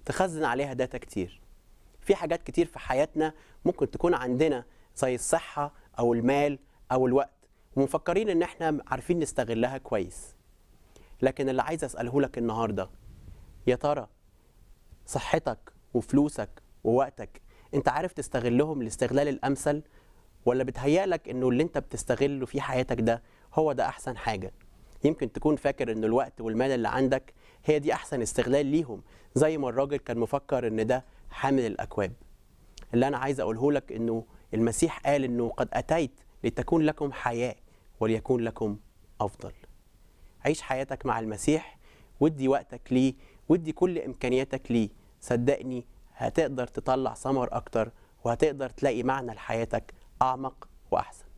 تخزن عليها داتا كتير في حاجات كتير في حياتنا ممكن تكون عندنا زي الصحة أو المال أو الوقت ومفكرين إن إحنا عارفين نستغلها كويس لكن اللي عايز أسأله لك النهاردة يا ترى صحتك وفلوسك ووقتك أنت عارف تستغلهم الاستغلال الأمثل ولا بتهيألك إنه اللي أنت بتستغله في حياتك ده هو ده أحسن حاجة يمكن تكون فاكر إن الوقت والمال اللي عندك هي دي أحسن استغلال ليهم زي ما الراجل كان مفكر إن ده حامل الأكواب اللي أنا عايز أقوله لك إنه المسيح قال إنه قد أتيت لتكون لكم حياة وليكون لكم أفضل عيش حياتك مع المسيح ودي وقتك ليه ودي كل إمكانياتك ليه صدقني هتقدر تطلع ثمر أكتر وهتقدر تلاقي معنى لحياتك أعمق وأحسن